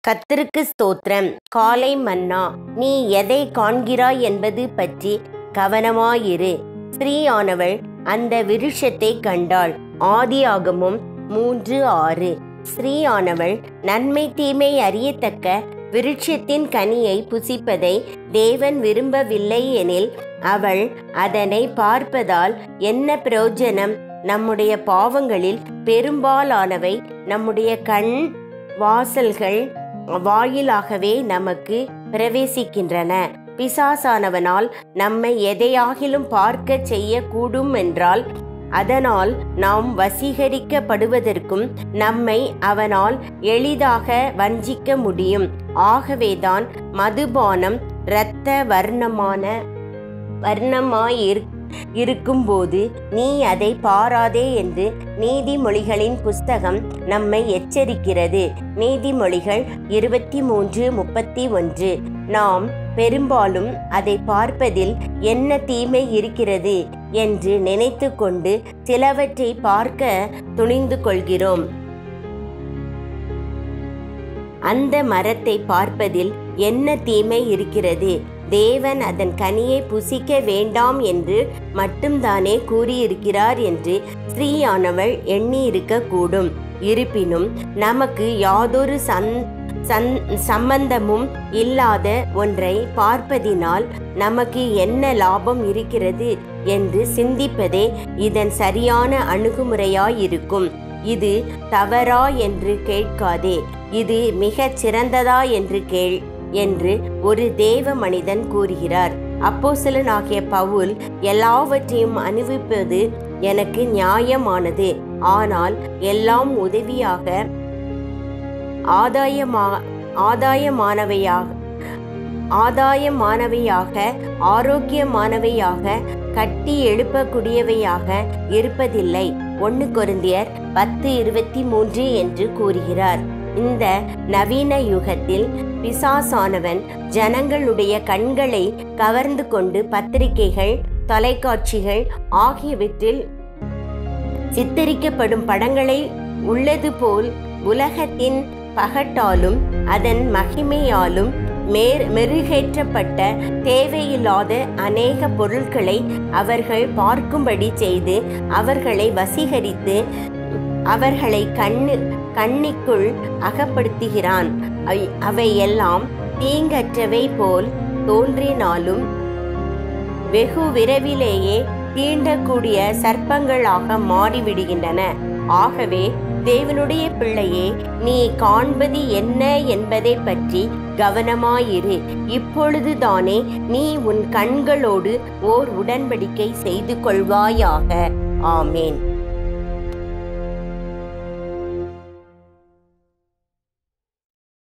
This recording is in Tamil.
கர்த்தருக்கு ஸ்தோத்திரம் காலை மன்னா நீ எதை காண்கிறாய் என்பது பற்றி கவனமாயிரு ஸ்திரீயானவள் அந்த விருஷத்தை கண்டாள் ஆதியாகமும் மூன்று ஆறு ஸ்திரீயானவள் நன்மை தீமை அறியத்தக்க விருட்சத்தின் கனியை புசிப்பதை தேவன் விரும்பவில்லை எனில் அவள் அதனை பார்ப்பதால் என்ன பிரயோஜனம் நம்முடைய பாவங்களில் பெரும்பாலானவை நம்முடைய கண் வாசல்கள் வாயிலாகவே நமக்கு பிரவேசிக்கின்றன பிசாசானவனால் நம்மை எதையாகிலும் பார்க்க செய்யக்கூடும் என்றால் அதனால் நாம் வசீகரிக்கப்படுவதற்கும் நம்மை அவனால் எளிதாக வஞ்சிக்க முடியும் ஆகவேதான் மதுபானம் இரத்த வர்ணமான வர்ணமாயிரு இருக்கும்போது நீ அதை பாராதே என்று நீதிமொழிகளின் புஸ்தகம் நம்மை எச்சரிக்கிறது நீதிமொழிகள் இருபத்தி மூன்று முப்பத்தி ஒன்று நாம் பெரும்பாலும் அதை பார்ப்பதில் என்ன தீமை இருக்கிறது என்று நினைத்து கொண்டு சிலவற்றை பார்க்க துணிந்து கொள்கிறோம் அந்த மரத்தை பார்ப்பதில் என்ன தீமை இருக்கிறது தேவன் அதன் கனியை புசிக்க வேண்டாம் என்று மட்டும்தானே கூறியிருக்கிறார் என்று ஸ்ரீயானவள் எண்ணியிருக்கக்கூடும் இருப்பினும் நமக்கு யாதொரு சந் சந் சம்பந்தமும் இல்லாத ஒன்றை பார்ப்பதினால் நமக்கு என்ன லாபம் இருக்கிறது என்று சிந்திப்பதே இதன் சரியான அணுகுமுறையாயிருக்கும் இது தவறா என்று கேட்காதே இது மிகச் சிறந்ததா என்று கேள் என்று ஒரு தேவ மனிதன் கூறுகிறார் அப்போசலனாகிய பவுல் எல்லாவற்றையும் அனுபவிப்பது எனக்கு நியாயமானது ஆனால் எல்லாம் உதவியாக ஆதாயமா ஆதாயமானவையாக ஆதாயமானவையாக ஆரோக்கியமானவையாக கட்டி எழுப்பக்கூடியவையாக இருப்பதில்லை ஒன்று கொருந்தியர் பத்து இருபத்தி மூன்று என்று கூறுகிறார் இந்த நவீன யுகத்தில் பிசாசானவன் ஜனங்களுடைய கண்களை கவர்ந்து கொண்டு பத்திரிகைகள் தொலைக்காட்சிகள் ஆகியவற்றில் சித்தரிக்கப்படும் படங்களை உள்ளது போல் உலகத்தின் பகட்டாலும் அதன் மகிமையாலும் மேர் மெருகேற்றப்பட்ட தேவையில்லாத அநேக பொருட்களை அவர்கள் பார்க்கும்படி செய்து அவர்களை வசீகரித்து அவர்களை கண்ணு கண்ணிக்குள் அகப்படுத்துகிறான் அவையெல்லாம் தீங்கற்றவை போல் தோன்றினாலும் வெகு விரைவிலேயே தீண்டக்கூடிய சர்ப்பங்களாக மாறிவிடுகின்றன ஆகவே தேவனுடைய பிள்ளையே நீ காண்பது என்ன என்பதை பற்றி கவனமாயிரு இப்பொழுதுதானே நீ உன் கண்களோடு ஓர் உடன்படிக்கை செய்து கொள்வாயாக ஆமேன்